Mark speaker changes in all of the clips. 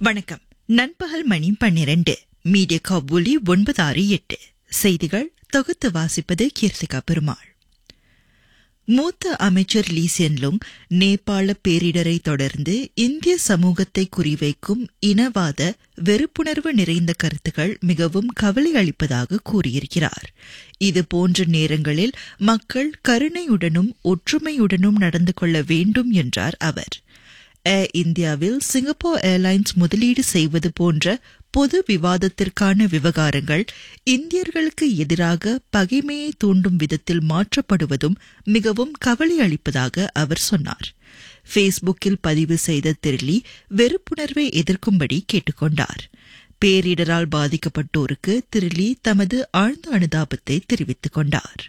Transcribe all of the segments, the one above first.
Speaker 1: வணக்கம் நண்பகல் மணி பன்னிரண்டு மீடியா காபூலி ஒன்பது ஆறு எட்டு செய்திகள் தொகுத்து வாசிப்பது கீர்த்திகா பெருமாள் மூத்த அமைச்சர் லீ சென்லுங் நேபாள பேரிடரை தொடர்ந்து இந்திய சமூகத்தை குறிவைக்கும் இனவாத வெறுப்புணர்வு நிறைந்த கருத்துக்கள் மிகவும் கவலை அளிப்பதாக கூறியிருக்கிறார் இதுபோன்ற நேரங்களில் மக்கள் கருணையுடனும் ஒற்றுமையுடனும் நடந்து கொள்ள வேண்டும் என்றார் அவர் ஏர் இந்தியாவில் சிங்கப்பூர் ஏர்லைன்ஸ் முதலீடு செய்வது போன்ற பொது விவாதத்திற்கான விவகாரங்கள் இந்தியர்களுக்கு எதிராக பகைமையை தூண்டும் விதத்தில் மாற்றப்படுவதும் மிகவும் கவலை அளிப்பதாக அவர் சொன்னார் ஃபேஸ்புக்கில் பதிவு செய்த திரிலி வெறுப்புணர்வை எதிர்க்கும்படி கேட்டுக்கொண்டார் பேரிடரால் பாதிக்கப்பட்டோருக்கு திரிலி தமது ஆழ்ந்த அனுதாபத்தை தெரிவித்துக் கொண்டார்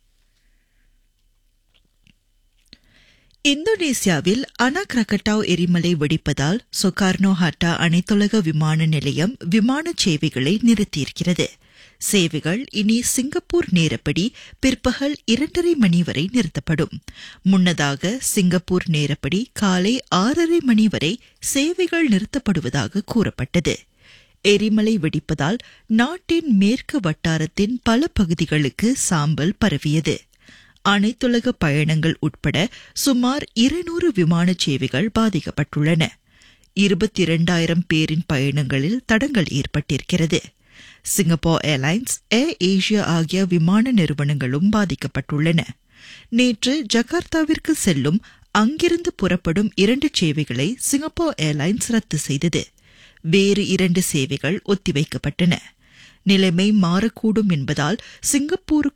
Speaker 1: இந்தோனேசியாவில் அனா கிரகட்டாவ் எரிமலை வெடிப்பதால் சொகார்னோ ஹாட்டா அனைத்துலக விமான நிலையம் விமான சேவைகளை நிறுத்தியிருக்கிறது சேவைகள் இனி சிங்கப்பூர் நேரப்படி பிற்பகல் இரண்டரை மணி வரை நிறுத்தப்படும் முன்னதாக சிங்கப்பூர் நேரப்படி காலை ஆறரை மணி வரை சேவைகள் நிறுத்தப்படுவதாக கூறப்பட்டது எரிமலை வெடிப்பதால் நாட்டின் மேற்கு வட்டாரத்தின் பல பகுதிகளுக்கு சாம்பல் பரவியது அனைத்துலக பயணங்கள் உட்பட சுமார் இருநூறு விமான சேவைகள் பாதிக்கப்பட்டுள்ளன இருபத்தி இரண்டாயிரம் பேரின் பயணங்களில் தடங்கள் ஏற்பட்டிருக்கிறது சிங்கப்பூர் ஏர்லைன்ஸ் ஏர் ஏசியா ஆகிய விமான நிறுவனங்களும் பாதிக்கப்பட்டுள்ளன நேற்று ஜகார்த்தாவிற்கு செல்லும் அங்கிருந்து புறப்படும் இரண்டு சேவைகளை சிங்கப்பூர் ஏர்லைன்ஸ் ரத்து செய்தது வேறு இரண்டு சேவைகள் ஒத்திவைக்கப்பட்டன நிலைமை மாறக்கூடும் என்பதால் சிங்கப்பூருக்கு